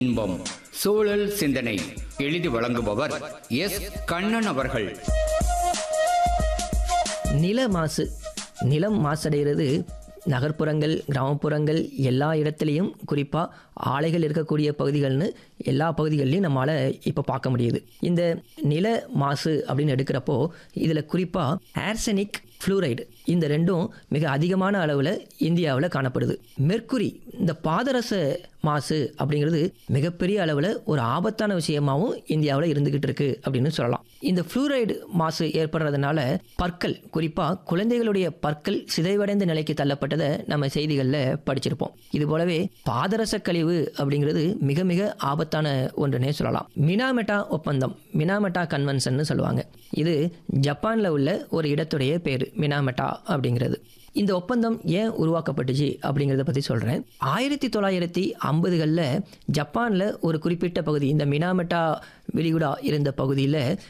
இன்பம் சூழல் சிந்தனை எழுதி வழங்குபவர் எஸ் கண்ணன் அவர்கள் நில மாசு நிலம் மாசடைகிறது நகர்ப்புறங்கள் கிராமப்புறங்கள் எல்லா இடத்துலையும் குறிப்பாக ஆலைகள் இருக்கக்கூடிய பகுதிகள்னு எல்லா பகுதிகள்லையும் நம்மளால் இப்போ பார்க்க முடியுது இந்த நில மாசு அப்படின்னு எடுக்கிறப்போ இதில் குறிப்பாக ஆர்சனிக் ஃப்ளூரைடு இந்த ரெண்டும் மிக அதிகமான அளவில் இந்தியாவில் காணப்படுது மெர்க்குரி இந்த பாதரச மாசு அப்படிங்கிறது மிகப்பெரிய அளவில் ஒரு ஆபத்தான விஷயமாவும் இந்தியாவில் இருந்துகிட்டு இருக்கு அப்படின்னு சொல்லலாம் இந்த ஃப்ளூரைடு மாசு ஏற்படுறதுனால பற்கள் குறிப்பாக குழந்தைகளுடைய பற்கள் சிதைவடைந்த நிலைக்கு தள்ளப்பட்டதை நம்ம செய்திகளில் படிச்சிருப்போம் இது போலவே பாதரச கழிவு அப்படிங்கிறது மிக மிக ஆபத்தான ஒன்றுனே சொல்லலாம் மினாமெட்டா ஒப்பந்தம் மினாமெட்டா கன்வென்ஷன் சொல்லுவாங்க இது ஜப்பானில் உள்ள ஒரு இடத்துடைய பேர் மினாமெட்டா அப்படிங்கிறது இந்த ஒப்பந்தம் ஏன் உருவாக்கப்பட்டுச்சு அப்படிங்கிறத பற்றி சொல்கிறேன் ஆயிரத்தி தொள்ளாயிரத்தி ஐம்பதுகளில் ஜப்பானில் ஒரு குறிப்பிட்ட பகுதி இந்த மினாமெட்டா விரிகுடா இருந்த பகுதியில்